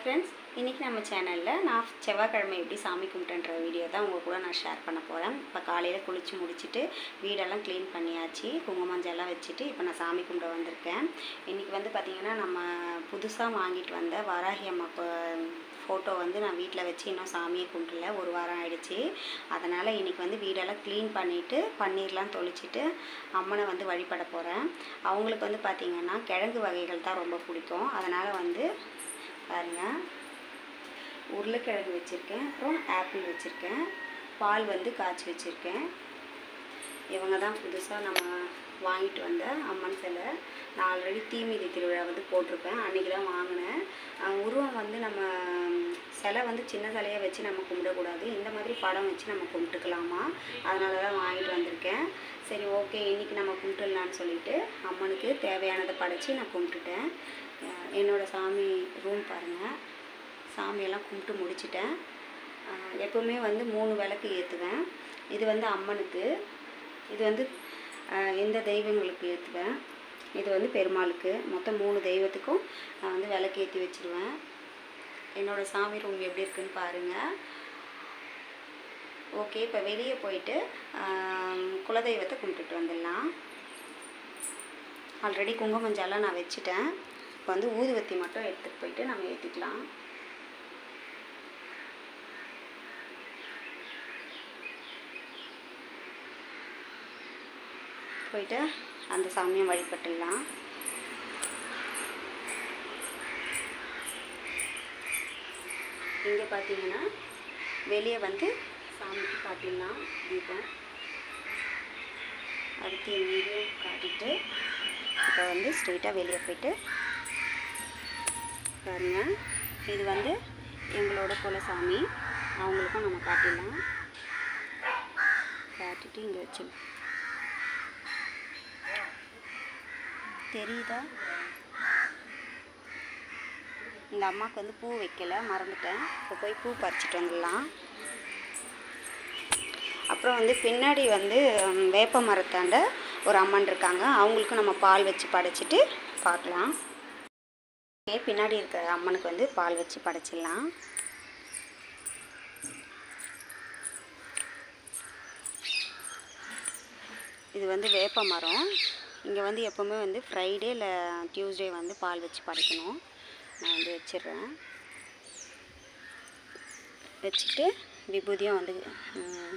friends இன்றைக்கி நம்ம சேனலில் நான் செவ்வாய்க்கிழமை எப்படி சாமி கும்பிட்டுன்ற வீடியோ தான் உங்கள் கூட நான் ஷேர் பண்ண போகிறேன் இப்போ காலையில் குளித்து முடிச்சுட்டு வீடெல்லாம் க்ளீன் பண்ணியாச்சு குங்குமஞ்செல்லாம் வச்சுட்டு இப்போ நான் சாமி கும்பிட வந்திருக்கேன் இன்றைக்கி வந்து பார்த்திங்கன்னா நம்ம புதுசாக வாங்கிட்டு வந்த வாராகி அம்மா ஃபோட்டோ வந்து நான் வீட்டில் வச்சு இன்னும் சாமியை கும்பிடல ஒரு வாரம் ஆயிடுச்சு அதனால் இன்றைக்கி வந்து வீடெல்லாம் க்ளீன் பண்ணிவிட்டு பன்னீர்லாம் தொளிச்சிட்டு அம்மனை வந்து வழிபட போகிறேன் அவங்களுக்கு வந்து பார்த்திங்கன்னா கிழங்கு வகைகள் தான் ரொம்ப பிடிக்கும் அதனால் வந்து பாருங்கள் உருளைக்கிழங்கு வச்சுருக்கேன் அப்புறம் ஆப்பிள் வச்சுருக்கேன் பால் வந்து காய்ச்சி வச்சுருக்கேன் இவங்க தான் புதுசாக நம்ம வாங்கிட்டு வந்த அம்மன் சிலை நான் ஆல்ரெடி தீமிதி திருவிழா வந்து போட்டிருப்பேன் அன்றைக்கி தான் வாங்கினேன் அஹ் உருவம் வந்து நம்ம சிலை வந்து சின்ன சிலையை வச்சு நம்ம கும்பிடக்கூடாது இந்த மாதிரி படம் வச்சு நம்ம கும்பிட்டுக்கலாமா அதனால தான் வாங்கிட்டு வந்திருக்கேன் சரி ஓகே இன்றைக்கி நம்ம கும்பிட்டுடலான்னு சொல்லிட்டு அம்மனுக்கு தேவையானதை படைச்சி நான் கும்பிட்டுட்டேன் அஹ் என்னோடய சாமி ரூம் பாருங்கள் சாமியெல்லாம் கும்பிட்டு முடிச்சிட்டேன் அஹ் எப்போவுமே வந்து மூணு விளக்கு ஏற்றுவேன் இது வந்து அம்மனுக்கு இது வந்து அஹ் எந்த தெய்வங்களுக்கு ஏற்றுவேன் இது வந்து பெருமாளுக்கு மொத்தம் மூணு தெய்வத்துக்கும் நான் வந்து விளக்கு ஏற்றி வச்சுருவேன் என்னோடய சாமி ரூம் எப்படி இருக்குன்னு பாருங்கள் ஓகே இப்போ வெளியே போயிட்டு ஆம், குலதெய்வத்தை கும்பிட்டுட்டு வந்துடலாம் ஆல்ரெடி குங்குமஞ்சாலாம் நான் வச்சுட்டேன் இப்போ வந்து ஊதுவத்தி மட்டும் எடுத்துகிட்டு போயிட்டு நம்ம ஏற்றிக்கலாம் போயிட்டு அந்த சாமியை வழிபட்டுடலாம் இங்கே பார்த்தீங்கன்னா வெளியே வந்து சாமிக்கு காட்டிடலாம் தீபம் அடுத்து எங்கேயும் காட்டிட்டு இப்போ வந்து ஸ்ட்ரெயிட்டாக வெளியே போயிட்டு பாருங்க இது வந்து எங்களோட குலசாமி அவங்களுக்கும் நம்ம காட்டிடலாம் காட்டிட்டு இங்கே வச்சு தெரியுதா இந்த அம்மாவுக்கு வந்து பூ வைக்கல மறந்துட்டேன் இப்போ போய் பூ பறிச்சிட்டு வந்துடலாம் அப்புறம் வந்து பின்னாடி வந்து ம், வேப்ப மரத்தாண்ட ஒரு அம்மன் இருக்காங்க அவங்களுக்கும் நம்ம பால் வச்சு படைச்சிட்டு பார்க்கலாம் ஓகே பின்னாடி இருக்கிற அம்மனுக்கு வந்து பால் வச்சு படைச்சிடலாம் இது வந்து வேப்ப மரம் இங்கே வந்து எப்போவுமே வந்து ஃப்ரைடே இல்லை டியூஸ்டே வந்து பால் வச்சு படைக்கணும் நான் வந்து வச்சிடுறேன் வச்சுட்டு விபூதியும் வந்து ம்,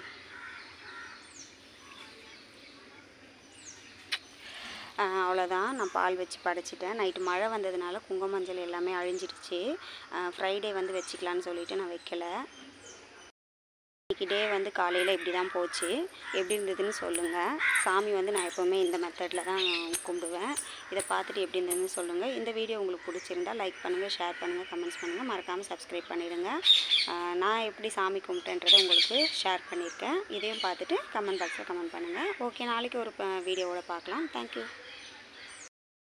ஆஹ் அவ்வளோதான் நான் பால் வச்சு படைச்சிட்டேன் நைட்டு மழை வந்ததுனால குங்குமஞ்சள் எல்லாமே அழிஞ்சிடுச்சு ஃப்ரைடே வந்து வச்சுக்கலான்னு சொல்லிட்டு நான் வைக்கல இன்னைக்கு டே வந்து காலையில் இப்படி தான் போச்சு எப்படி இருந்ததுன்னு சொல்லுங்கள் சாமி வந்து நான் எப்போவுமே இந்த மெத்தடில் தான் கும்பிடுவேன் இதை பார்த்துட்டு எப்படி இருந்ததுன்னு சொல்லுங்கள் இந்த வீடியோ உங்களுக்கு பிடிச்சிருந்தா லைக் பண்ணுங்கள் ஷேர் பண்ணுங்கள் கமெண்ட்ஸ் பண்ணுங்கள் மறக்காமல் சப்ஸ்கிரைப் பண்ணிடுங்க ஆஹ் நான் எப்படி சாமி கும்பிட்டேன்றதை உங்களுக்கு ஷேர் பண்ணியிருக்கேன் இதையும் பார்த்துட்டு கமெண்ட் பாக்ஸில் கமெண்ட் பண்ணுங்கள் ஓகே நாளைக்கு ஒரு வீடியோவோட பார்க்கலாம் தேங்க்யூ